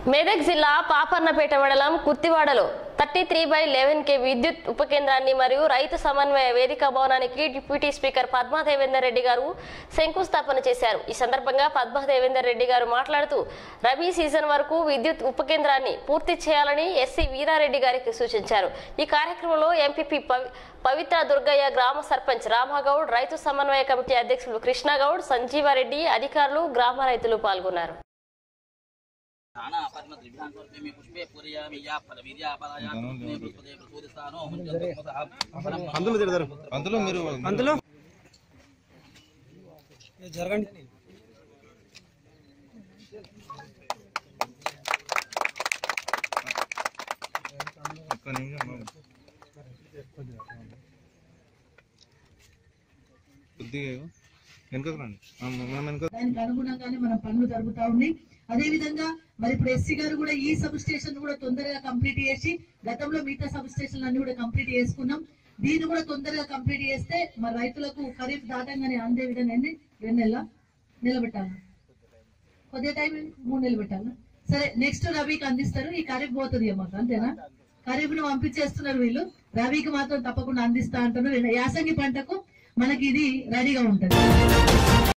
మెదక్ జిల్లా పాపన్నపేట మండలం కుత్తివాడలో thirty three by eleven K విద్యుత్ ఉప కేంద్రాన్ని మరియు రైతు సమన్వయ వేదిక భవనానికి డిప్యూటీ స్పీకర్ పద్మా దేవేందర్ రెడ్డి గారు శంకుస్థాపన చేశారు ఈ సందర్భంగా పద్మా దేవేందర్ రెడ్డి గారు మాట్లాడుతూ రబీ సీజన్ వరకు విద్యుత్ ఉప కేంద్రాన్ని పూర్తి చేయాలని ఎస్సీ వీరారెడ్డి గారికి సూచించారు ఈ కార్యక్రమంలో ఎంపీపీ పవి పవిత్ర దుర్గయ్య గ్రామ సర్పంచ్ రామగౌడ్ రైతు సమన్వయ కమిటీ అధ్యక్షులు కృష్ణగౌడ్ సంజీవారెడ్డి అధికారులు గ్రామ రైతులు పాల్గొన్నారు నానా పద్మశ్రీ విధానసర్పే మీ పుష్పే పూరయామి యా ఫల వీర్యాపరాయ పుష్పే బృహస్పతే ప్రసూదిస్తానో ముంజంతు అందులో తిడతారు అందులో మీరు అందులో జరగండి ఒక్క నిమిషం బాబు. కొద్దిగా ఇగో. వెనుకకు రండి ఆ, మనం వెనుక దానికి అనుగుణంగానే మన పనులు జరుగుతా ఉన్నాయి అదే విధంగా మరి ఇప్పుడు ఎస్సీ గారు కూడా ఈ సబ్ స్టేషన్ కూడా తొందరగా కంప్లీట్ చేసి గతంలో మిగతా సబ్ స్టేషన్ అన్ని కూడా కంప్లీట్ చేసుకున్నాం దీన్ని కూడా తొందరగా కంప్లీట్ చేస్తే మన రైతులకు ఖరీఫ్ దాటంగానే అందే విధంగా ఎన్ని రెండు నెలల నిలబెట్టాలి కొద్దిగా టైం మూడు నెలలు పెట్టాలా సరే నెక్స్ట్ రవికి అందిస్తారు ఈ ఖరీఫ్ పోతుంది మాకు అంతేనా ఖరీఫ్ ను పంపించేస్తున్నారు వీళ్ళు రవికి మాత్రం తప్పకుండా అందిస్తా అంటున్నారు యాసంగి పంటకు మనకి ఇది రెడీగా ఉంటది